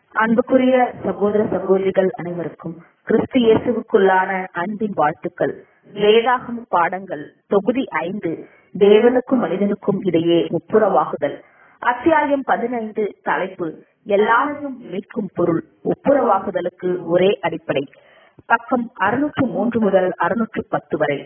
அன்புக்குரிய சகோதர சகோதரிகள் அனைவருக்கும் கிறிஸ்து இயேசுவுக்குள்ளான அன்பின் வாழ்த்துக்கள் வேதாகம் பாடங்கள் தொகுதி ஐந்து தேவனுக்கும் மனிதனுக்கும் இடையே ஒப்புரவாகுதல் அத்தியாயம் பதினைந்து தலைப்பு எல்லாரையும் மீட்கும் பொருள் ஒப்புரவாகுதலுக்கு ஒரே அடிப்படை பக்கம் அறுநூற்று மூன்று முதல் அறுநூற்று பத்து வரை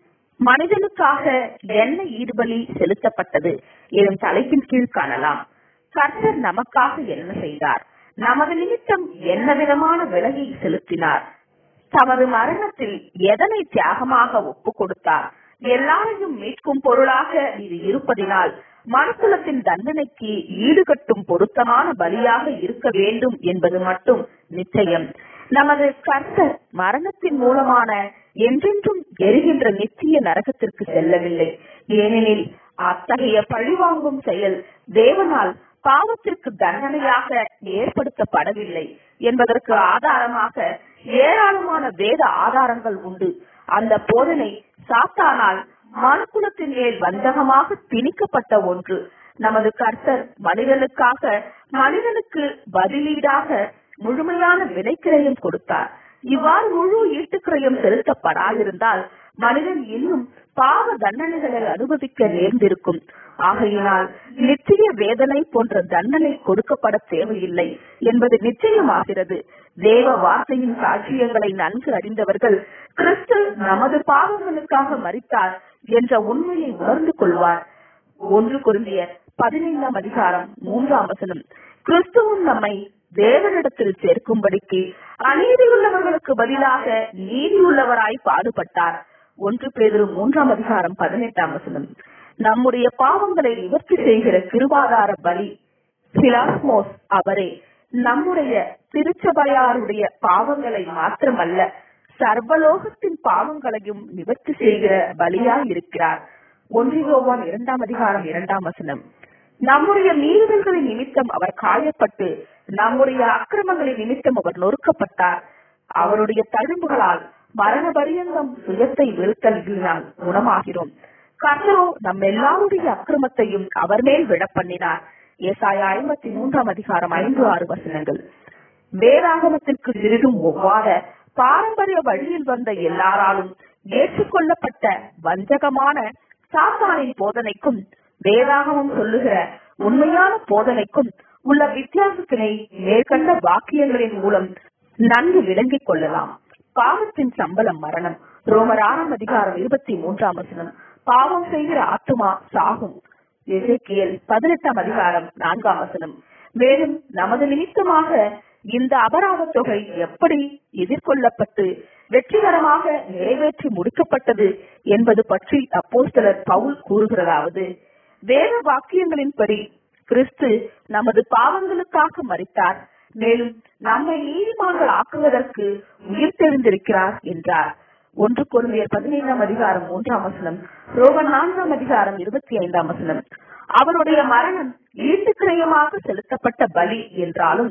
மனிதனுக்காக என்ன ஈடுபலி செலுத்தப்பட்டது எனும் தலைப்பின் கீழ் காணலாம் கர்த்தர் நமக்காக என்ன செய்தார் நமது நிமித்தம் என்ன விதமான விலையை செலுத்தினார் தமது மரணத்தில் எதனை தியாகமாக ஒப்பு கொடுத்தார் எல்லாரையும் மீட்கும் பொருளாக இது இருப்பதினால் மனுக்குலத்தின் தண்டனைக்கு ஈடுகட்டும் பொருத்தமான பலியாக இருக்க வேண்டும் என்பது மட்டும் நிச்சயம் நமது கர்த்தர் மரணத்தின் மூலமான என்றென்றும் எரிகின்ற நித்திய நரகத்திற்கு செல்லவில்லை ஏனெனில் அத்தகைய பழிவாங்கும் செயல் தேவனால் பாவத்திற்கு தண்டனையாக ஏற்படுத்தப்படவில்லை என்பதற்கு ஆதாரமாக ஏராளமான வேத ஆதாரங்கள் உண்டு அந்த போதனை சாத்தானால் மனுக்குலத்தின் மேல் வஞ்சகமாக திணிக்கப்பட்ட ஒன்று நமது கர்த்தர் மனிதனுக்காக மனிதனுக்கு பதிலீடாக முழுமையான விலைக்கிரயம் கொடுத்தார் இவ்வாறு முழு ஈட்டுக்கிரயம் செலுத்தப்படாதிருந்தால் மனிதன் இன்னும் பாவ தண்டனைகளை அனுபவிக்க நேர்ந்திருக்கும் ஆகையினால் நிச்சய வேதனை போன்ற தண்டனை கொடுக்கப்பட தேவையில்லை என்பது நிச்சயமாகிறது தேவ வார்த்தையின் சாட்சியங்களை நன்கு அறிந்தவர்கள் கிறிஸ்து நமது பாவங்களுக்காக மறித்தார் என்ற உண்மையை உணர்ந்து கொள்வார் ஒன்று குருந்திய பதினைந்தாம் அதிகாரம் மூன்றாம் வசனம் கிறிஸ்துவும் நம்மை தேவனிடத்தில் சேர்க்கும்படிக்கு அநீதியுள்ளவர்களுக்கு பதிலாக நீதியுள்ளவராய் பாடுபட்டார் ஒன்று பேரு மூன்றாம் அதிகாரம் பதினெட்டாம் வசனம் நம்முடைய பாவங்களை நிவர்த்தி செய்கிற கிருபாதார பலி பிலாஸ்மோஸ் அவரே நம்முடைய திருச்சபையாருடைய பாவங்களை மாத்திரமல்ல சர்வலோகத்தின் பாவங்களையும் நிவர்த்தி செய்கிற பலியாய் இருக்கிறார் ஒன்றியோவான் இரண்டாம் அதிகாரம் இரண்டாம் வசனம் நம்முடைய மீறுதல்களின் நிமித்தம் அவர் காயப்பட்டு நம்முடைய அக்கிரமங்களின் நிமித்தம் அவர் நொறுக்கப்பட்டார் அவருடைய தழும்புகளால் மரண பரியந்தம் சுயத்தை வெறுத்தல்கினால் குணமாகிறோம் கர்த்தரோ நம் எல்லாருடைய அக்கிரமத்தையும் அவர் மேல் விட பண்ணினார் ஏசாயா ஐம்பத்தி மூன்றாம் அதிகாரம் ஐந்து ஆறு வசனங்கள் வேதாகமத்திற்கு சிறிதும் ஒவ்வாத பாரம்பரிய வழியில் வந்த எல்லாராலும் ஏற்றுக்கொள்ளப்பட்ட வஞ்சகமான சாத்தானின் போதனைக்கும் வேதாகமம் சொல்லுகிற உண்மையான போதனைக்கும் உள்ள வித்தியாசத்தினை மேற்கண்ட வாக்கியங்களின் மூலம் நன்கு விளங்கிக் கொள்ளலாம் பாவத்தின் சம்பளம் மரணம் ரோமர் ஆறாம் அதிகாரம் இருபத்தி மூன்றாம் வசனம் பாவம் செய்கிற ஆத்துமா சாகும் எசேக்கியல் பதினெட்டாம் அதிகாரம் நான்காம் வசனம் மேலும் நமது நிமித்தமாக இந்த அபராத தொகை எப்படி எதிர்கொள்ளப்பட்டு வெற்றிகரமாக நிறைவேற்றி முடிக்கப்பட்டது என்பது பற்றி அப்போஸ்தலர் பவுல் கூறுகிறதாவது வேத வாக்கியங்களின்படி கிறிஸ்து நமது பாவங்களுக்காக மறித்தார் மேலும் நம்மை நீதிமான்கள் ஆக்குவதற்கு உயிர் தெரிந்திருக்கிறார் என்றார் ஒன்று கொருமையர் பதினைந்தாம் அதிகாரம் மூன்றாம் வசனம் ரோமன் நான்காம் அதிகாரம் இருபத்தி ஐந்தாம் வசனம் அவருடைய மரணம் ஈட்டுக்கிரயமாக செலுத்தப்பட்ட பலி என்றாலும்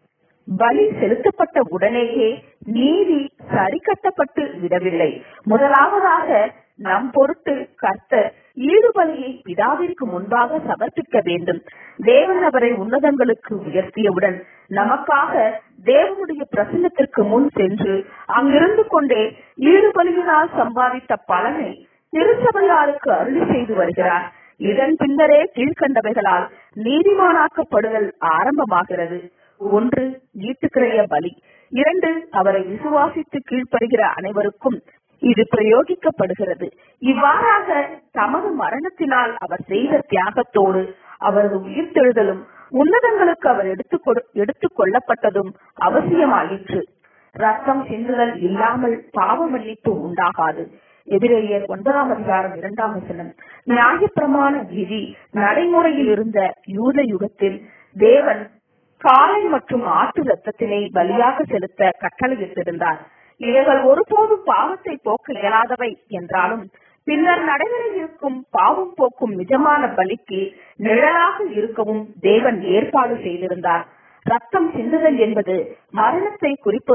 பலி செலுத்தப்பட்ட உடனேயே நீதி சரி கட்டப்பட்டு விடவில்லை முதலாவதாக நம் பொருட்டு கர்த்தர் ஈடுபலியை பிதாவிற்கு முன்பாக சமர்ப்பிக்க வேண்டும் தேவன் அவரை உன்னதங்களுக்கு உயர்த்தியவுடன் நமக்காக தேவனுடைய பிரசன்னத்திற்கு முன் சென்று அங்கிருந்து கொண்டே ஈடுபலியினால் சம்பாதித்த பலனை திருச்சபையாருக்கு அருளி செய்து வருகிறார் இதன் பின்னரே கீழ்கண்டவைகளால் நீதிமானாக்கப்படுதல் ஆரம்பமாகிறது ஒன்று ஈட்டுக்கிறைய பலி இரண்டு அவரை விசுவாசித்து கீழ்ப்படுகிற அனைவருக்கும் இது பிரயோகிக்கப்படுகிறது இவ்வாறாக தமது மரணத்தினால் அவர் செய்த தியாகத்தோடு அவரது உயிர்த்தெழுதலும் உன்னதங்களுக்கு அவர் எடுத்துக் எடுத்துக் கொள்ளப்பட்டதும் அவசியமாயிற்று ரத்தம் சிந்துதல் இல்லாமல் பாவ மன்னிப்பு உண்டாகாது எதிரேயர் ஒன்பதாம் அதிகாரம் இரண்டாம் வசனம் நியாயப்பிரமாண விதி நடைமுறையில் இருந்த யூத யுகத்தில் தேவன் காளை மற்றும் ஆட்டு ரத்தத்தினை பலியாக செலுத்த கட்டளையிட்டிருந்தார் இவைகள் ஒருபோதும் பாவத்தை போக்க இயலாதவை என்றாலும் பின்னர் நடைபெற இருக்கும் பாவம் போக்கும் நிஜமான பலிக்கு நிழலாக இருக்கவும் தேவன் ஏற்பாடு செய்திருந்தார் ரத்தம் சிந்துதல் என்பது மரணத்தை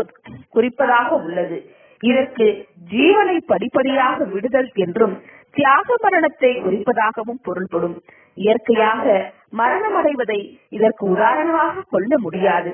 குறிப்பதாக உள்ளது இதற்கு ஜீவனை படிப்படியாக விடுதல் என்றும் தியாக மரணத்தை குறிப்பதாகவும் பொருள்படும் இயற்கையாக மரணம் அடைவதை இதற்கு உதாரணமாக கொள்ள முடியாது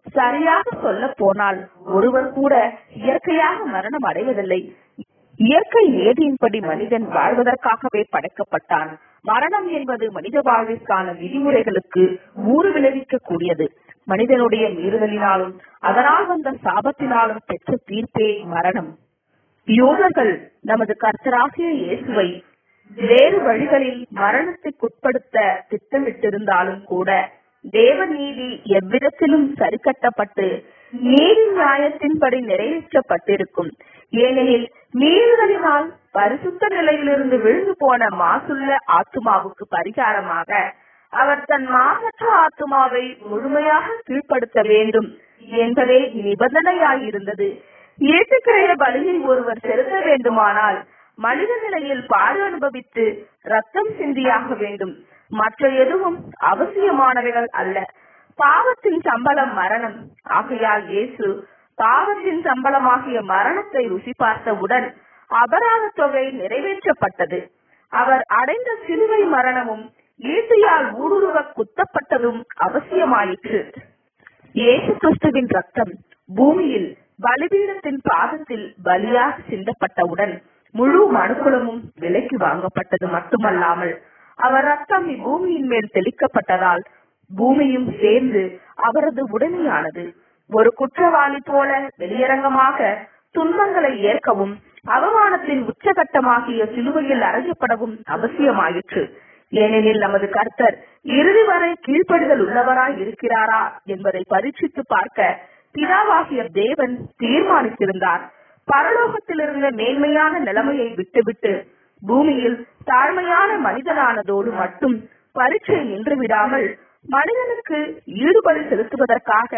சரியாக சொல்ல போனால் ஒருவர் கூட இயற்கையாக மரணம் அடைவதில்லை இயற்கை நியதியின்படி மனிதன் வாழ்வதற்காகவே படைக்கப்பட்டான் மரணம் என்பது மனித வாழ்விற்கான விதிமுறைகளுக்கு ஊறு விளைவிக்க கூடியது மனிதனுடைய மீறுதலினாலும் அதனால் வந்த சாபத்தினாலும் பெற்ற தீர்ப்பே மரணம் யூதர்கள் நமது கர்த்தராகிய இயேசுவை வேறு வழிகளில் மரணத்துக்குட்படுத்த திட்டமிட்டிருந்தாலும் கூட தேவ நீதி எவ்விதத்திலும் சரிக்கட்டப்பட்டு நீதி நியாயத்தின்படி நிறைவேற்றப்பட்டிருக்கும் ஏனெனில் மீறுதலினால் பரிசுத்த நிலையிலிருந்து விழுந்து போன மாசுள்ள ஆத்துமாவுக்கு பரிகாரமாக அவர் தன் மாசற்ற ஆத்துமாவை முழுமையாக கீழ்ப்படுத்த வேண்டும் என்பதே நிபந்தனையாயிருந்தது ஏற்றுக்கிறைய பலியை ஒருவர் செலுத்த வேண்டுமானால் மனித நிலையில் பாடு அனுபவித்து ரத்தம் சிந்தியாக வேண்டும் மற்ற எதுவும் அவசியமானவைகள் அல்ல பாவத்தின் சம்பளம் மரணம் ஆகையால் இயேசு பாவத்தின் சம்பளமாகிய மரணத்தை ருசி பார்த்தவுடன் அபராத தொகை நிறைவேற்றப்பட்டது அவர் அடைந்த சிலுவை மரணமும் ஈட்டியால் ஊடுருவ குத்தப்பட்டதும் அவசியமாயிற்று இயேசு கிறிஸ்துவின் ரத்தம் பூமியில் பலிபீடத்தின் பாதத்தில் பலியாக சிந்தப்பட்டவுடன் முழு மனுக்குலமும் விலைக்கு வாங்கப்பட்டது மட்டுமல்லாமல் அவர் ரத்தம் இப்பூமியின் மேல் தெளிக்கப்பட்டதால் பூமியும் சேர்ந்து அவரது உடமையானது ஒரு குற்றவாளி போல வெளியரங்கமாக துன்பங்களை ஏற்கவும் அவமானத்தின் உச்சகட்டமாகிய சிலுவையில் அறையப்படவும் அவசியமாயிற்று ஏனெனில் நமது கர்த்தர் இறுதி வரை கீழ்ப்படிதல் உள்ளவராய் இருக்கிறாரா என்பதை பரீட்சித்து பார்க்க பிதாவாகிய தேவன் தீர்மானித்திருந்தார் பரலோகத்தில் இருந்த மேன்மையான நிலைமையை விட்டுவிட்டு பூமியில் தாழ்மையான மனிதனானதோடு மட்டும் பரீட்சை நின்று விடாமல் மனிதனுக்கு ஈடுபடி செலுத்துவதற்காக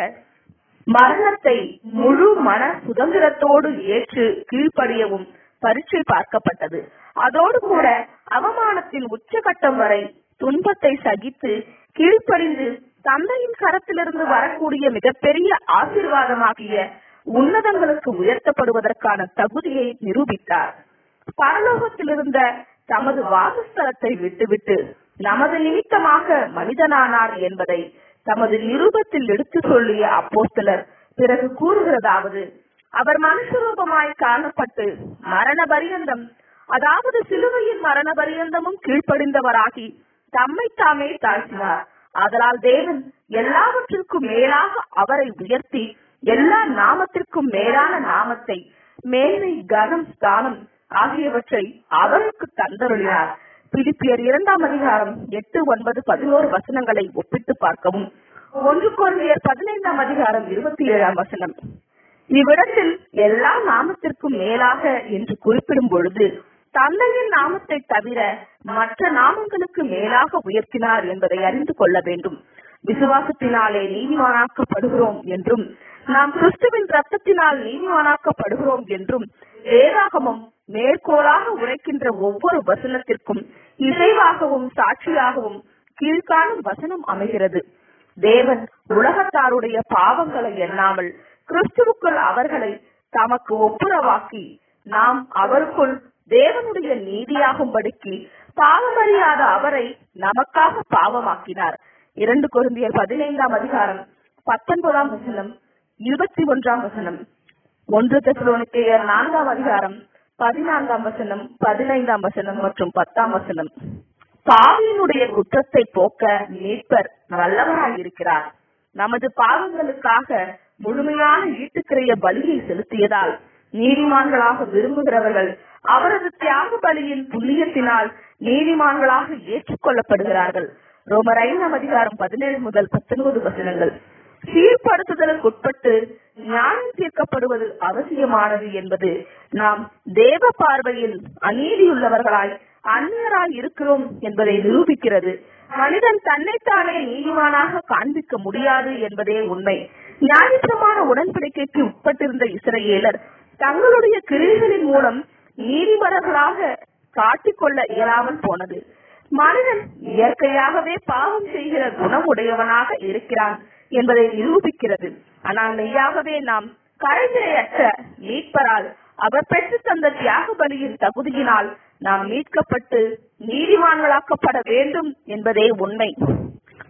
மரணத்தை முழு மன சுதந்திரத்தோடு ஏற்று கீழ்ப்படியவும் பரீட்சை பார்க்கப்பட்டது அதோடு கூட அவமானத்தின் உச்சகட்டம் வரை துன்பத்தை சகித்து கீழ்ப்படிந்து தந்தையின் கரத்திலிருந்து வரக்கூடிய மிகப்பெரிய ஆசீர்வாதமாகிய உன்னதங்களுக்கு உயர்த்தப்படுவதற்கான தகுதியை நிரூபித்தார் பரலோகத்தில் இருந்த தமது வாசஸ்தலத்தை விட்டுவிட்டு நமது நிமித்தமாக மனிதனானார் என்பதை தமது நிருபத்தில் எடுத்து சொல்லிய அப்போஸ்தலர் பிறகு கூறுகிறதாவது அவர் மனுஷரூபமாய் காணப்பட்டு மரண பரியந்தம் அதாவது சிலுவையின் மரண பரியந்தமும் கீழ்ப்படிந்தவராகி தம்மை தாமே தாழ்த்தினார் அதனால் தேவன் எல்லாவற்றிற்கும் மேலாக அவரை உயர்த்தி எல்லா நாமத்திற்கும் மேலான நாமத்தை மேன்மை கனம் ஸ்தானம் ஆகியவற்றை அவருக்கு தந்தருளினார் பிலிப்பியர் இரண்டாம் அதிகாரம் எட்டு ஒன்பது பதினோரு வசனங்களை ஒப்பிட்டு பார்க்கவும் ஒன்று குழந்தையர் பதினைந்தாம் அதிகாரம் இருபத்தி ஏழாம் வசனம் இவ்விடத்தில் எல்லா நாமத்திற்கும் மேலாக என்று குறிப்பிடும் பொழுது தந்தையின் நாமத்தை தவிர மற்ற நாமங்களுக்கு மேலாக உயர்த்தினார் என்பதை அறிந்து கொள்ள வேண்டும் விசுவாசத்தினாலே நீதிமானாக்கப்படுகிறோம் என்றும் நாம் கிறிஸ்துவின் ரத்தத்தினால் நீதிமானாக்கப்படுகிறோம் என்றும் வேதாகமும் மேற்கோளாக உரைக்கின்ற ஒவ்வொரு வசனத்திற்கும் இசைவாகவும் சாட்சியாகவும் கீழ்காணும் வசனம் அமைகிறது தேவன் உலகத்தாருடைய பாவங்களை எண்ணாமல் கிறிஸ்துவுக்குள் அவர்களை தமக்கு ஒப்புரவாக்கி நாம் அவருக்குள் தேவனுடைய நீதியாகும்படிக்கு பாவமறியாத அவரை நமக்காக பாவமாக்கினார் இரண்டு குருந்தியர் பதினைந்தாம் அதிகாரம் பத்தொன்பதாம் வசனம் இருபத்தி ஒன்றாம் வசனம் ஒன்று தெசலோனிக்கேயர் நான்காம் அதிகாரம் பதினான்காம் வசனம் பதினைந்தாம் வசனம் மற்றும் பத்தாம் வசனம் பாவியினுடைய குற்றத்தை போக்க மீட்பர் வல்லவராயிருக்கிறார் நமது பாவங்களுக்காக முழுமையான ஈட்டுக்கிறைய பலியை செலுத்தியதால் நீதிமான்களாக விரும்புகிறவர்கள் அவரது தியாக பலியின் புண்ணியத்தினால் நீதிமான்களாக ஏற்றுக்கொள்ளப்படுகிறார்கள் ரோமர் ஐந்தாம் அதிகாரம் பதினேழு முதல் பத்தொன்பது வசனங்கள் சீர்படுத்துதலுக்கு உட்பட்டு நியாயம் தீர்க்கப்படுவது அவசியமானது என்பது நாம் தேவ பார்வையில் அநீதியுள்ளவர்களாய் அந்நியராய் இருக்கிறோம் என்பதை நிரூபிக்கிறது மனிதன் தன்னைத்தானே நீதிமானாக காண்பிக்க முடியாது என்பதே உண்மை நியாயப்பிரமாண உடன்படிக்கைக்கு உட்பட்டிருந்த இஸ்ரேலர் தங்களுடைய கிரிகளின் மூலம் நீதிபரர்களாக காட்டிக்கொள்ள இயலாமல் போனது மனிதன் இயற்கையாகவே பாவம் செய்கிற குணம் உடையவனாக இருக்கிறான் என்பதை நிரூபிக்கிறது ஆனால் மெய்யாகவே நாம் கரைநிலையற்ற மீட்பரால் அவர் பெற்று தந்த தியாக பலியின் தகுதியினால் நாம் மீட்கப்பட்டு நீதிமான்களாக்கப்பட வேண்டும் என்பதே உண்மை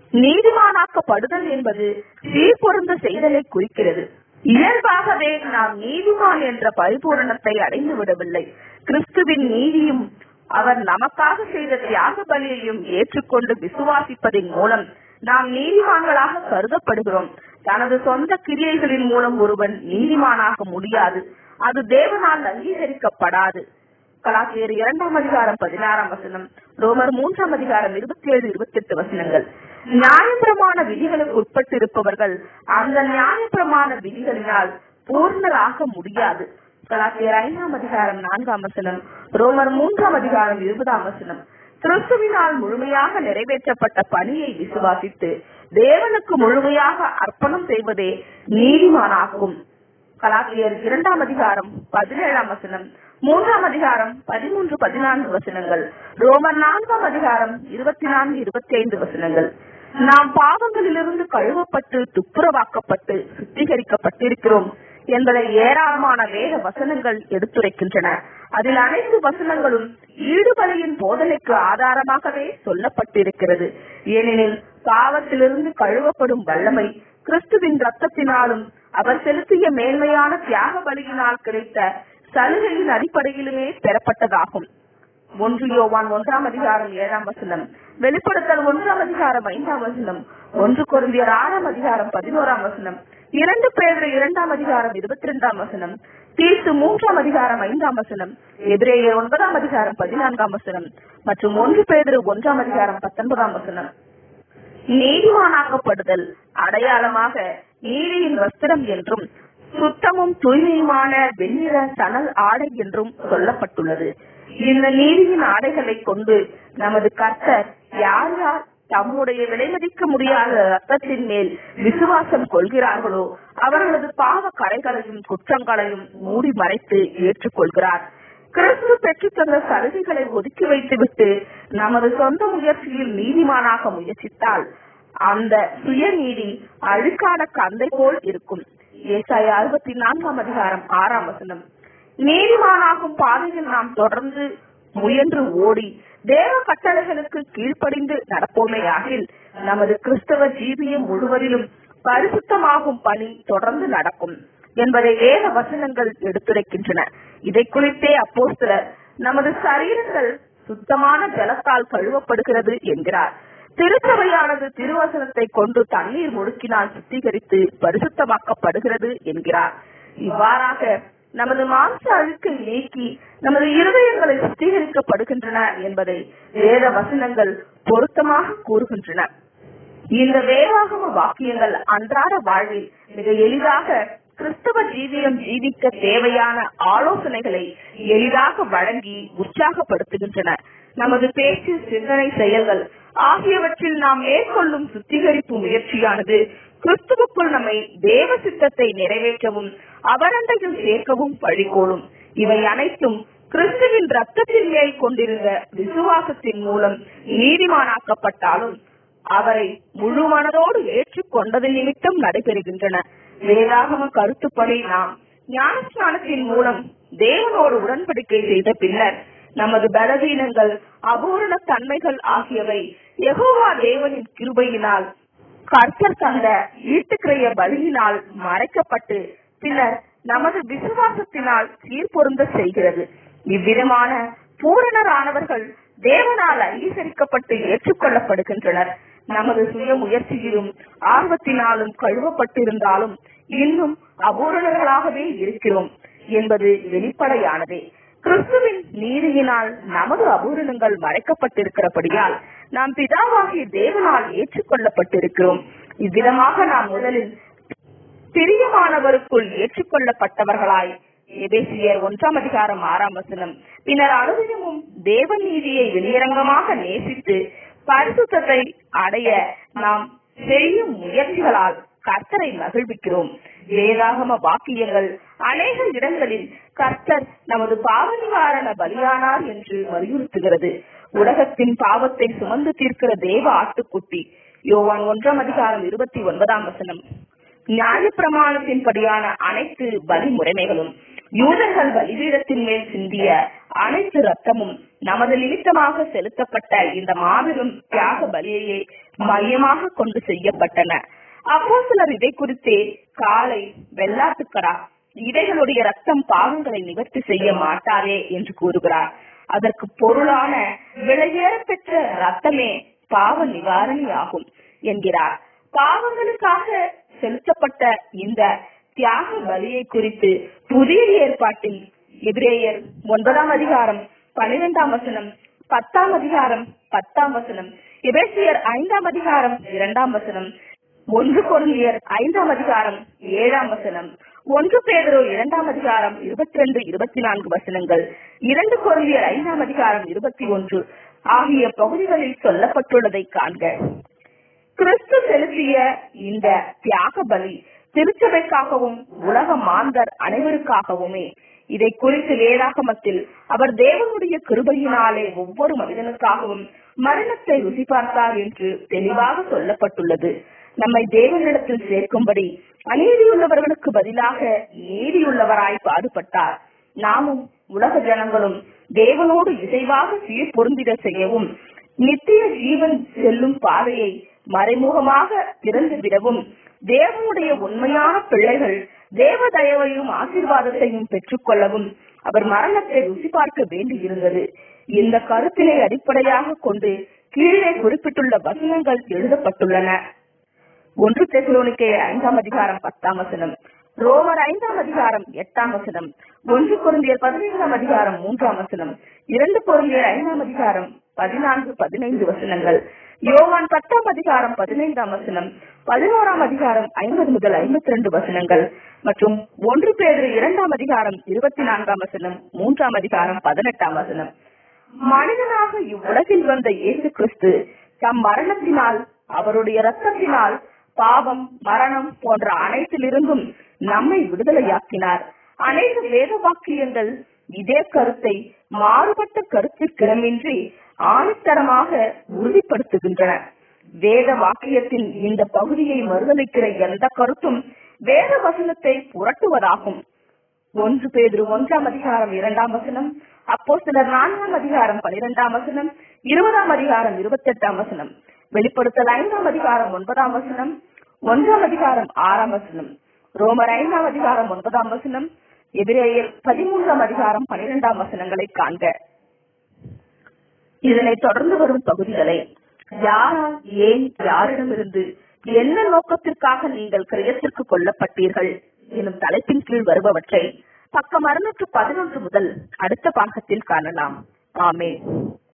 நீதிமானாக்கப்படுதல் என்பது சீர்பொருந்த செய்தலை குறிக்கிறது இயல்பாகவே நாம் நீதிமான் என்ற பரிபூரணத்தை அடைந்து விடவில்லை கிறிஸ்துவின் நீதியும் அவர் நமக்காக செய்த தியாக பலியையும் ஏற்றுக்கொண்டு விசுவாசிப்பதன் மூலம் நாம் நீதிமான்களாக கருதப்படுகிறோம் தனது சொந்த கிரியைகளின் மூலம் ஒருவன் நீதிமானாக முடியாது அது தேவனால் அங்கீகரிக்கப்படாது கலாச்சியர் இரண்டாம் அதிகாரம் பதினாறாம் வசனம் ரோமர் மூன்றாம் அதிகாரம் இருபத்தி ஏழு இருபத்தி எட்டு வசனங்கள் நியாயப்பிரமாண விதிகளுக்கு உட்பட்டு இருப்பவர்கள் அந்த நியாயப்பிரமாண விதிகளினால் பூர்ணராக முடியாது கலாச்சியர் ஐந்தாம் அதிகாரம் நான்காம் வசனம் ரோமர் மூன்றாம் அதிகாரம் இருபதாம் வசனம் கிறிஸ்துவினால் முழுமையாக நிறைவேற்றப்பட்ட பணியை விசுவாசித்து தேவனுக்கு முழுமையாக அர்ப்பணம் செய்வதே நீதிமானாகும் கலாத்தியர் இரண்டாம் அதிகாரம் பதினேழாம் வசனம் மூன்றாம் அதிகாரம் பதிமூன்று பதினான்கு வசனங்கள் ரோமர் நான்காம் அதிகாரம் இருபத்தி நான்கு இருபத்தி ஐந்து வசனங்கள் நாம் பாவங்களிலிருந்து கழுவப்பட்டு துப்புரவாக்கப்பட்டு சுத்திகரிக்கப்பட்டிருக்கிறோம் என்பதை ஏராளமான வேத வசனங்கள் எடுத்துரைக்கின்றன அதில் அனைத்து வசனங்களும் ஈடுபலியின் போதனைக்கு ஆதாரமாகவே சொல்லப்பட்டிருக்கிறது ஏனெனில் பாவத்திலிருந்து கழுவப்படும் வல்லமை கிறிஸ்துவின் ரத்தத்தினாலும் அவர் செலுத்திய மேன்மையான தியாக பலியினால் கிடைத்த சலுகையின் அடிப்படையிலுமே பெறப்பட்டதாகும் ஒன்று யோவான் ஒன்றாம் அதிகாரம் ஏழாம் வசனம் வெளிப்படுத்தல் ஒன்றாம் அதிகாரம் ஐந்தாம் வசனம் ஒன்று குருந்தியர் ஆறாம் அதிகாரம் பதினோராம் வசனம் இரண்டு பேர் இரண்டாம் அதிகாரம் இருபத்தி இரண்டாம் வசனம் தீர்த்து மூன்றாம் அதிகாரம் ஐந்தாம் வசனம் எதிரேயர் ஒன்பதாம் அதிகாரம் பதினான்காம் வசனம் மற்றும் ஒன்று பேர் ஒன்றாம் அதிகாரம் பத்தொன்பதாம் வசனம் நீதிமானாக்கப்படுதல் அடையாளமாக நீதியின் வஸ்திரம் என்றும் சுத்தமும் தூய்மையுமான வெண்ணிற சணல் ஆடை என்றும் சொல்லப்பட்டுள்ளது இந்த நீதியின் ஆடைகளை கொண்டு நமது கர்த்தர் யார் யார் தம்முடைய விலைமதிக்க முடியாத ரத்தத்தின் மேல் விசுவாசம் கொள்கிறார்களோ அவர்களது பாவ கரைகளையும் குற்றங்களையும் மூடி மறைத்து ஏற்றுக்கொள்கிறார் கிறிஸ்து பெற்றுத் தந்த சலுகைகளை ஒதுக்கி வைத்துவிட்டு நமது சொந்த முயற்சியில் நீதிமானாக முயற்சித்தால் அந்த சுயநீதி அழுக்கான கந்தை போல் இருக்கும் ஏசாய அறுபத்தி நான்காம் அதிகாரம் ஆறாம் வசனம் நீதிமானாகும் பாதையில் நாம் தொடர்ந்து முயன்று ஓடி தேவ கட்டளைகளுக்கு கீழ்ப்படிந்து நடப்போமேயாகில் நமது கிறிஸ்தவ ஜீவியம் முழுவதிலும் பரிசுத்தமாகும் பணி தொடர்ந்து நடக்கும் என்பதை வேத வசனங்கள் எடுத்துரைக்கின்றன இதை குறித்தே அப்போஸ்தலர் நமது சரீரங்கள் சுத்தமான ஜலத்தால் கழுவப்படுகிறது என்கிறார் திருச்சபையானது திருவசனத்தை கொண்டு தண்ணீர் முழுக்கினால் சுத்திகரித்து பரிசுத்தமாக்கப்படுகிறது என்கிறார் இவ்வாறாக நமது மாம்ச அழுக்கை நீக்கி நமது இருதயங்களை சுத்திகரிக்கப்படுகின்றன என்பதை வேத வசனங்கள் பொருத்தமாக கூறுகின்றன இந்த வேதாகம வாக்கியங்கள் அன்றாட வாழ்வில் மிக எளிதாக கிறிஸ்தவ ஜீவியம் ஜீவிக்க தேவையான ஆலோசனைகளை எளிதாக வழங்கி உற்சாகப்படுத்துகின்றன நமது பேச்சு சிந்தனை செயல்கள் ஆகியவற்றில் நாம் மேற்கொள்ளும் சுத்திகரிப்பு முயற்சியானது கிறிஸ்துவுக்குள் நம்மை தேவ சித்தத்தை நிறைவேற்றவும் அவரண்டையில் சேர்க்கவும் வழிகோலும் இவை அனைத்தும் கிறிஸ்துவின் ரத்தத்தின் மேல் கொண்டிருந்த விசுவாசத்தின் மூலம் நீதிமானாக்கப்பட்டாலும் அவரை முழு மனதோடு ஏற்றுக்கொண்டது நிமித்தம் நடைபெறுகின்றன வேதாகம கருத்துப்படி நாம் ஞானஸ்நானத்தின் மூலம் தேவனோடு உடன்படிக்கை செய்த பின்னர் நமது பலவீனங்கள் அபூரண தன்மைகள் ஆகியவை யெகோவா தேவனின் கிருபையினால் கர்த்தர் தந்த ஈட்டுக்கிறைய பலியினால் மறைக்கப்பட்டு பின்னர் நமது விசுவாசத்தினால் சீர்பொருந்த செய்கிறது இவ்விதமான பூரணரானவர்கள் தேவனால் அங்கீகரிக்கப்பட்டு ஏற்றுக்கொள்ளப்படுகின்றனர் நமது சுய முயற்சியிலும் ஆர்வத்தினாலும் கழுவப்பட்டிருந்தாலும் இன்னும் அபூரணர்களாகவே இருக்கிறோம் என்பது வெளிப்படையானதே கிறிஸ்துவின் நீதியினால் நமது அபூரணங்கள் மறைக்கப்பட்டிருக்கிறபடியால் நாம் பிதாவாகிய தேவனால் ஏற்றுக்கொள்ளப்பட்டிருக்கிறோம் இவ்விதமாக நாம் முதலில் பிரியமானவருக்குள் ஏற்றுக்கொள்ளப்பட்டவர்களாய் எபேசியர் ஒன்றாம் அதிகாரம் ஆறாம் வசனம் பின்னர் அனுதினமும் தேவ நீதியை வெளியரங்கமாக நேசித்து பரிசுத்தத்தை அடைய நாம் செய்யும் முயற்சிகளால் கர்த்தரை மகிழ்விக்கிறோம் வேதாகம வாக்கியங்கள் அநேக இடங்களில் கர்த்தர் நமது பாவ நிவாரண பலியானார் என்று வலியுறுத்துகிறது உலகத்தின் பாவத்தை சுமந்து தீர்க்கிற தேவ ஆட்டுக்குட்டி யோவான் ஒன்றாம் அதிகாரம் இருபத்தி ஒன்பதாம் வசனம் நியாய பிரமாணத்தின்படியான அனைத்து பலி முறைமைகளும் யூதர்கள் பலிபீடத்தின் மேல் சிந்திய அனைத்து ரத்தமும் நமது நிமித்தமாக செலுத்தப்பட்ட இந்த மாபெரும் தியாக பலியையே மையமாக கொண்டு செய்யப்பட்டன அப்போ சிலர் இதை குறித்தே காலை வெள்ளாட்டுக்கடா இவைகளுடைய ரத்தம் பாவங்களை நிவர்த்தி செய்ய மாட்டாதே என்று கூறுகிறார் அதற்கு பொருளான விலையேற பெற்ற ரத்தமே பாவ நிவாரணி ஆகும் என்கிறார் பாவங்களுக்காக செலுத்தப்பட்ட இந்த தியாக பலியை குறித்து புதிய ஏற்பாட்டில் எபிரேயர் ஒன்பதாம் அதிகாரம் பன்னிரெண்டாம் வசனம் பத்தாம் அதிகாரம் பத்தாம் வசனம் எபேசியர் ஐந்தாம் அதிகாரம் இரண்டாம் வசனம் ஒன்று பொருளியர் ஐந்தாம் அதிகாரம் ஏழாம் வசனம் ஒன்று பேதரோ இரண்டாம் அதிகாரம் இருபத்தி ரெண்டு இருபத்தி நான்கு வசனங்கள் இரண்டு பொருளியர் ஐந்தாம் அதிகாரம் இருபத்தி ஒன்று ஆகிய பகுதிகளில் சொல்லப்பட்டுள்ளதை காண்க கிறிஸ்து செலுத்திய இந்த தியாக பலி திருச்சபைக்காகவும் உலக மாந்தர் அனைவருக்காகவுமே இதை குறித்து வேதாகமத்தில் அவர் தேவனுடைய கிருபையினாலே ஒவ்வொரு மனிதனுக்காகவும் மரணத்தை ருசி பார்த்தார் என்று தெளிவாக சொல்லப்பட்டுள்ளது நம்மை தேவனிடத்தில் சேர்க்கும்படி அநீதியுள்ளவர்களுக்கு பதிலாக நீதியுள்ளவராய் பாடுபட்டார் நாமும் உலக ஜனங்களும் தேவனோடு இசைவாக சீர் பொருந்திட செய்யவும் நித்திய ஜீவன் செல்லும் பாதையை மறைமுகமாக திறந்து விடவும் தேவனுடைய உண்மையான பிள்ளைகள் தேவ தயவையும் ஆசீர்வாதத்தையும் பெற்றுக்கொள்ளவும் அவர் மரணத்தை ருசி பார்க்க வேண்டியிருந்தது இந்த கருத்தினை அடிப்படையாக கொண்டு கீழே குறிப்பிட்டுள்ள வசனங்கள் எழுதப்பட்டுள்ளன ஒன்று தெசலோனிக்கே ஐந்தாம் அதிகாரம் பத்தாம் வசனம் ரோமர் ஐந்தாம் அதிகாரம் எட்டாம் வசனம் ஒன்று குருந்தியர் பதினைந்தாம் அதிகாரம் மூன்றாம் வசனம் இரண்டு குருந்தியர் ஐந்தாம் அதிகாரம் பதினான்கு பதினைந்து வசனங்கள் யோவான் பத்தாம் அதிகாரம் பதினைந்தாம் வசனம் பதினோராம் அதிகாரம் ஐம்பது முதல் ஐம்பத்தி ரெண்டு வசனங்கள் மற்றும் ஒன்று பேர் இரண்டாம் அதிகாரம் இருபத்தி நான்காம் வசனம் மூன்றாம் அதிகாரம் பதினெட்டாம் வசனம் மனிதனாக இவ்வுலகில் வந்த இயேசு கிறிஸ்து தம் மரணத்தினால் அவருடைய ரத்தத்தினால் பாவம் மரணம் போன்ற அனைத்திலிருந்தும் நம்மை விடுதலையாக்கினார் அநேக வேத வாக்கியங்கள் இதே கருத்தை மாறுபட்ட கருத்திற்கிடமின்றி ஆணித்தரமாக உறுதிப்படுத்துகின்றன வேத வாக்கியத்தின் இந்த பகுதியை மறுதளிக்கிற எந்த கருத்தும் வேத வசனத்தை புரட்டுவதாகும் ஒன்று பேதுரு ஒன்றாம் அதிகாரம் இரண்டாம் வசனம் அப்போ சிலர் நான்காம் அதிகாரம் பனிரெண்டாம் வசனம் இருபதாம் அதிகாரம் இருபத்தி எட்டாம் வசனம் வெளிப்படுத்தல் ஐந்தாம் அதிகாரம் ஒன்பதாம் வசனம் ஒன்றாம் அதிகாரம் ஆறாம் வசனம் ரோமர் ஐந்தாம் அதிகாரம் ஒன்பதாம் வசனம் எதிரேயர் பதிமூன்றாம் அதிகாரம் பனிரெண்டாம் வசனங்களை காண்க இதனை தொடர்ந்து வரும் பகுதிகளை யாரால் ஏன் யாரிடமிருந்து என்ன நோக்கத்திற்காக நீங்கள் கிரயத்திற்கு கொல்லப்பட்டீர்கள் எனும் தலைப்பின் கீழ் வருபவற்றை பக்கம் அறுநூற்று பதினொன்று முதல் அடுத்த பாகத்தில் காணலாம் ஆமே